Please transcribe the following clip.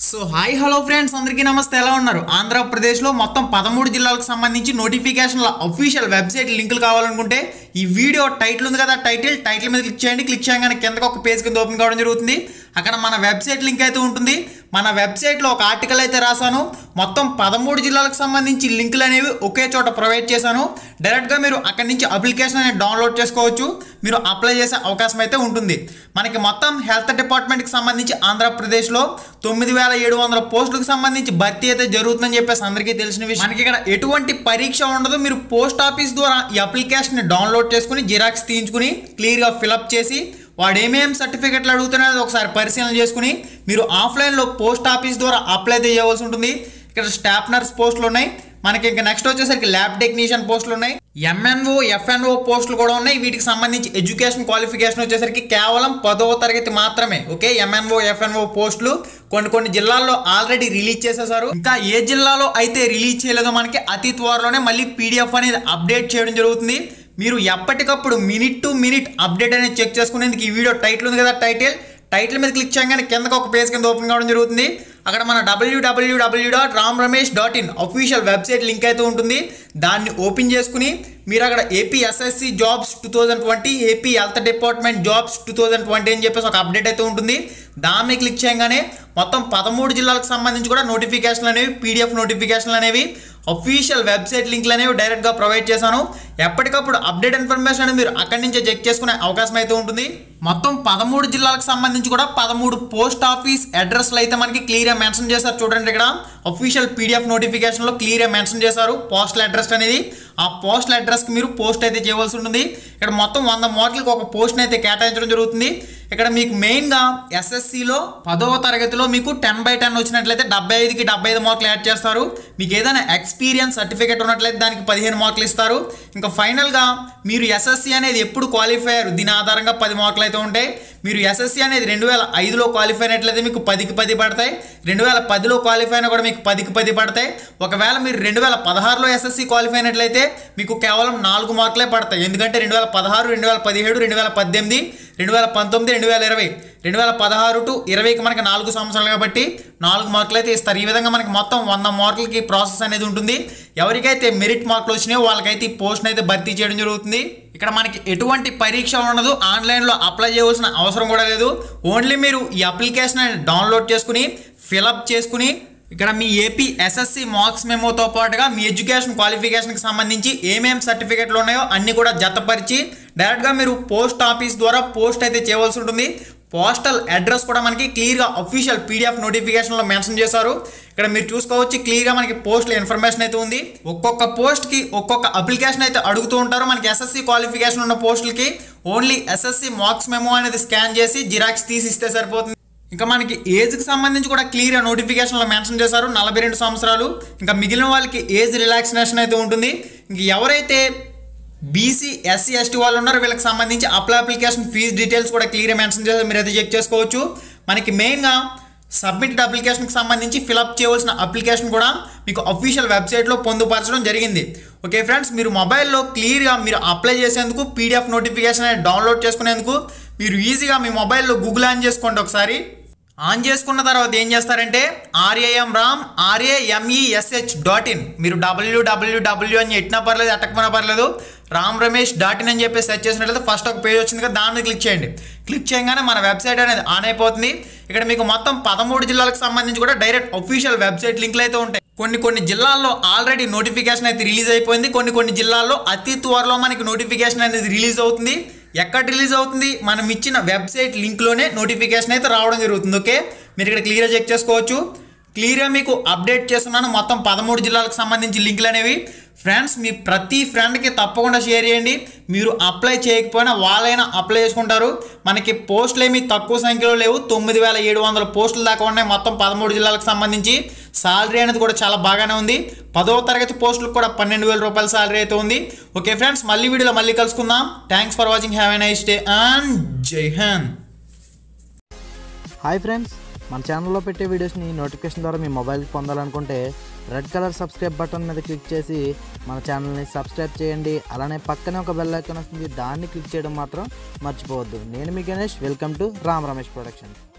so hi hello friends అందరికీ నమస్తే ఎలా ఉన్నారు ఆంధ్రప్రదేశ్లో మొత్తం పదమూడు జిల్లాలకు సంబంధించి నోటిఫికేషన్ల అఫీషియల్ వెబ్సైట్ లింకులు కావాలనుకుంటే ఈ వీడియో టైటిల్ ఉంది కదా టైటిల్ టైటిల్ మీద క్లిక్ చేయండి క్లిక్ చేయగానే కిందకు ఒక పేజ్ కింద ఓపెన్ కావడం జరుగుతుంది అక్కడ మన వెబ్సైట్ లింక్ అయితే ఉంటుంది మన వెబ్సైట్లో ఒక ఆర్టికల్ అయితే రాశాను మొత్తం పదమూడు జిల్లాలకు సంబంధించి లింకులు అనేవి ఒకే చోట ప్రొవైడ్ చేశాను డైరెక్ట్గా మీరు అక్కడి నుంచి అప్లికేషన్ అనేది డౌన్లోడ్ చేసుకోవచ్చు మీరు అప్లై చేసే అవకాశం అయితే ఉంటుంది మనకి మొత్తం హెల్త్ డిపార్ట్మెంట్కి సంబంధించి ఆంధ్రప్రదేశ్లో తొమ్మిది వేల ఏడు వందల పోస్టులకు సంబంధించి భర్తీ అయితే జరుగుతుందని చెప్పేసి అందరికీ తెలిసిన విషయం మనకి ఇక్కడ ఎటువంటి పరీక్ష ఉండదు మీరు పోస్ట్ ఆఫీస్ ద్వారా ఈ అప్లికేషన్ డౌన్లోడ్ చేసుకుని జిరాక్స్ తీయించుకుని క్లియర్గా ఫిలప్ చేసి వాడు ఏమేం సర్టిఫికెట్లు అడుగుతున్నది ఒకసారి పరిశీలన చేసుకుని మీరు ఆఫ్లైన్లో పోస్ట్ ఆఫీస్ ద్వారా అప్లై అయితే చేయవలసి ఉంటుంది ఇక్కడ స్టాఫ్ నర్స్ పోస్టులు ఉన్నాయి మనకి ఇంకా నెక్స్ట్ వచ్చేసరికి ల్యాబ్ టెక్నీషియన్ పోస్టులు ఉన్నాయి ఎంఎన్ఓ ఎఫ్ఎన్ఓ పోస్టులు కూడా ఉన్నాయి వీటికి సంబంధించి ఎడ్యుకేషన్ క్వాలిఫికేషన్ వచ్చేసరికి కేవలం పదవ తరగతి మాత్రమే ఓకే ఎంఎన్ఓ ఎఫ్ఎన్ఓ పోస్టులు కొన్ని కొన్ని జిల్లాల్లో ఆల్రెడీ రిలీజ్ చేసేసారు ఇంకా ఏ జిల్లాలో అయితే రిలీజ్ చేయలేదో మనకి అతి త్వరలోనే మళ్ళీ పీడిఎఫ్ అనేది అప్డేట్ చేయడం జరుగుతుంది మీరు ఎప్పటికప్పుడు మినిట్ టు మినిట్ అప్డేట్ అనేది చెక్ చేసుకునేందుకు ఈ వీడియో టైటిల్ ఉంది కదా టైటిల్ టైటిల్ మీద క్లిక్ చేయగానే కిందకు ఒక పేజ్ కింద ఓపెన్ కావడం జరుగుతుంది అక్కడ మన WWW dot Ram Ramesh dot in official website link అయితే ఉంటుంది దాన్ని ఓపెన్ చేసుకుని మీరు అక్కడ AP SSC jobs two thousand twenty AP health department jobs two thousand twenty అని చెప్పేసి ఒక అప్డేట్ అయితే ఉంటుంది దాని మీద క్లిక్ చేయగానే మొత్తం పదమూడు జిల్లాలకు సంబంధించి కూడా నోటిఫికేషన్లు అనేవి పీడిఎఫ్ నోటిఫికేషన్లు అనేవి అఫీషియల్ వెబ్సైట్ లింక్లు అనేవి డైరెక్ట్గా ప్రొవైడ్ చేశాను ఎప్పటికప్పుడు అప్డేట్ ఇన్ఫర్మేషన్ అనేది మీరు అక్కడి నుంచే చెక్ చేసుకునే అవకాశం అయితే ఉంటుంది మొత్తం పదమూడు జిల్లాలకు సంబంధించి కూడా పదమూడు పోస్ట్ ఆఫీస్ అడ్రస్లు అయితే మనకి క్లియర్గా మెన్షన్ చేశారు చూడండి ఇక్కడ అఫీషియల్ పీడిఎఫ్ నోటిఫికేషన్లో క్లియర్గా మెన్షన్ చేశారు పోస్టల్ అడ్రస్ అనేది ఆ పోస్టల్ అడ్రస్కి మీరు పోస్ట్ అయితే చేయవలసి ఉంటుంది ఇక్కడ మొత్తం వంద మార్కులకు ఒక పోస్ట్ని అయితే కేటాయించడం జరుగుతుంది ఇక్కడ మీకు మెయిన్గా ఎస్ఎస్సిలో పదవ తరగతిలో మీకు టెన్ బై టెన్ వచ్చినట్లయితే డెబ్బై ఐదుకి డెబ్బై ఐదు మార్కులు యాడ్ చేస్తారు మీకు ఏదైనా ఎక్స్పీరియన్స్ సర్టిఫికేట్ ఉన్నట్లయితే దానికి పదిహేను మార్కులు ఇస్తారు ఇంకా ఫైనల్గా మీరు ఎస్ఎస్సి అనేది ఎప్పుడు క్వాలిఫై అయ్యారు దీని ఆధారంగా పది మార్కులు అయితే ఉంటాయి మీరు ఎస్ఎస్సి అనేది రెండు వేల ఐదులో క్వాలిఫై అయినట్లయితే మీకు పదికి పది పడతాయి రెండు వేల పదిలో క్వాలిఫై అయినా కూడా మీకు పదికి పది పడతాయి ఒకవేళ మీరు రెండు వేల పదహారులో ఎస్ఎస్సి క్వాలిఫై అయినట్లయితే మీకు కేవలం నాలుగు మార్కులే పడతాయి ఎందుకంటే రెండు వేల పదహారు రెండు వేల పదిహేడు రెండు వేల పద్దెనిమిది రెండు వేల పంతొమ్మిది రెండు వేల ఇరవై రెండు వేల పదహారు టు ఇరవైకి మనకి నాలుగు సంవత్సరాలు కాబట్టి నాలుగు మార్కులు అయితే ఇస్తారు ఈ విధంగా మనకి మొత్తం వంద మార్కులకి ప్రాసెస్ అనేది ఉంటుంది ఎవరికైతే మెరిట్ మార్కులు వచ్చినాయో వాళ్ళకైతే ఈ పోస్ట్ని అయితే భర్తీ చేయడం జరుగుతుంది ఇక్కడ మనకి ఎటువంటి పరీక్ష ఉండదు ఆన్లైన్లో అప్లై చేయవలసిన అవసరం కూడా లేదు ఓన్లీ మీరు ఈ అప్లికేషన్ అనేది డౌన్లోడ్ చేసుకుని ఫిలప్ చేసుకుని ఇక్కడ మీ ఏపీ ఎస్ఎస్సి మార్క్స్ మెమోతో పాటుగా మీ ఎడ్యుకేషన్ క్వాలిఫికేషన్కి సంబంధించి ఏమేమి సర్టిఫికెట్లు ఉన్నాయో అన్నీ కూడా జతపరిచి డైరెక్ట్గా మీరు పోస్ట్ ఆఫీస్ ద్వారా పోస్ట్ అయితే చేయవలసి ఉంటుంది పోస్టల్ అడ్రస్ కూడా మనకి క్లియర్గా అఫీషియల్ పీడిఎఫ్ నోటిఫికేషన్లో మెన్షన్ చేశారు ఇక్కడ మీరు చూసుకోవచ్చు క్లియర్గా మనకి పోస్ట్లో ఇన్ఫర్మేషన్ అయితే ఉంది ఒక్కొక్క పోస్ట్కి ఒక్కొక్క అప్లికేషన్ అయితే అడుగుతూ ఉంటారు మనకి ఎస్ఎస్సి క్వాలిఫికేషన్ ఉన్న పోస్టులకి ఓన్లీ ఎస్ఎస్సి మార్క్స్ మెమో అనేది స్కాన్ చేసి జిరాక్స్ తీసి ఇస్తే సరిపోతుంది ఇంకా మనకి ఏజ్కి సంబంధించి కూడా క్లియర్గా నోటిఫికేషన్లో మెన్షన్ చేశారు నలభై రెండు సంవత్సరాలు ఇంకా మిగిలిన వాళ్ళకి ఏజ్ రిలాక్సినేషన్ అయితే ఉంటుంది ఇంక ఎవరైతే బీసీ ఎస్సీ ఎస్టీ వాళ్ళు ఉన్నారో వీళ్ళకి సంబంధించి అప్లై అప్లికేషన్ ఫీజు డీటెయిల్స్ కూడా క్లియర్గా మెన్షన్ చేశారు మీరు అయితే చెక్ చేసుకోవచ్చు మనకి మెయిన్గా సబ్మిటెడ్ అప్లికేషన్కి సంబంధించి ఫిలప్ చేయవలసిన అప్లికేషన్ కూడా మీకు అఫీషియల్ వెబ్సైట్లో పొందుపరచడం జరిగింది ఓకే ఫ్రెండ్స్ మీరు మొబైల్లో క్లియర్గా మీరు అప్లై చేసేందుకు పీడిఎఫ్ నోటిఫికేషన్ అనేది డౌన్లోడ్ చేసుకునేందుకు మీరు ఈజీగా మీ మొబైల్లో గూగుల్ ఆన్ చేసుకోండి ఒకసారి ఆన్ చేసుకున్న తర్వాత ఏం చేస్తారంటే RAM Ram RAMESH dot in మీరు డబ్ల్యూడబ్ల్యూడబ్ల్యూ అని ఎట్టినా పర్లేదు ఎట్టకపోయినా పర్లేదు రామ్ రమేష్ డాట్ ఇన్ అని చెప్పి సెర్చ్ చేసినట్లయితే ఫస్ట్ ఒక పేజ్ వచ్చింది కదా దాని మీద క్లిక్ చేయండి క్లిక్ చేయగానే మన వెబ్సైట్ అనేది ఆన్ అయిపోతుంది ఇక్కడ మీకు మొత్తం పదమూడు జిల్లాలకు సంబంధించి కూడా డైరెక్ట్ అఫీషియల్ వెబ్సైట్ లింక్లు అయితే ఉంటాయి కొన్ని కొన్ని జిల్లాల్లో ఆల్రెడీ నోటిఫికేషన్ అయితే రిలీజ్ అయిపోయింది కొన్ని కొన్ని జిల్లాల్లో అతి త్వరలో మనకి నోటిఫికేషన్ అనేది రిలీజ్ అవుతుంది ఎక్కడ రిలీజ్ అవుతుంది మనం ఇచ్చిన వెబ్సైట్ లింక్లోనే నోటిఫికేషన్ అయితే రావడం జరుగుతుంది ఓకే మీరు ఇక్కడ క్లియర్గా చెక్ చేసుకోవచ్చు క్లియర్గా మీకు అప్డేట్ చేస్తున్నాను మొత్తం పదమూడు జిల్లాలకు సంబంధించి లింకులు అనేవి ఫ్రెండ్స్ మీ ప్రతి ఫ్రెండ్కి తప్పకుండా షేర్ చేయండి మీరు అప్లై చేయకపోయినా వాళ్ళైనా అప్లై చేసుకుంటారు మనకి పోస్టులు ఏమి తక్కువ సంఖ్యలో లేవు తొమ్మిది వేల ఏడు వందల పోస్టులు దాకా ఉన్నాయి మొత్తం పదమూడు జిల్లాలకు సంబంధించి సాలరీ అనేది కూడా చాలా బాగానే ఉంది పదవ తరగతి పోస్టులకు కూడా పన్నెండు వేల రూపాయల సాలరీ అయితే ఉంది ఓకే ఫ్రెండ్స్ మళ్ళీ వీడియోలో మళ్ళీ కలుసుకుందాం thanks for watching have a nice day and Jai Hind hi friends మన ఛానల్లో పెట్టే వీడియోస్ని నోటిఫికేషన్ ద్వారా మీ మొబైల్కి పొందాలనుకుంటే రెడ్ కలర్ సబ్స్క్రైబ్ బటన్ మీద క్లిక్ చేసి మన ఛానల్ని సబ్స్క్రైబ్ చేయండి అలానే పక్కనే ఒక బెల్ ఐకాన్ వస్తుంది దాన్ని క్లిక్ చేయడం మాత్రం మర్చిపోవద్దు నేను మీ Ganesh welcome to Ram Ramesh production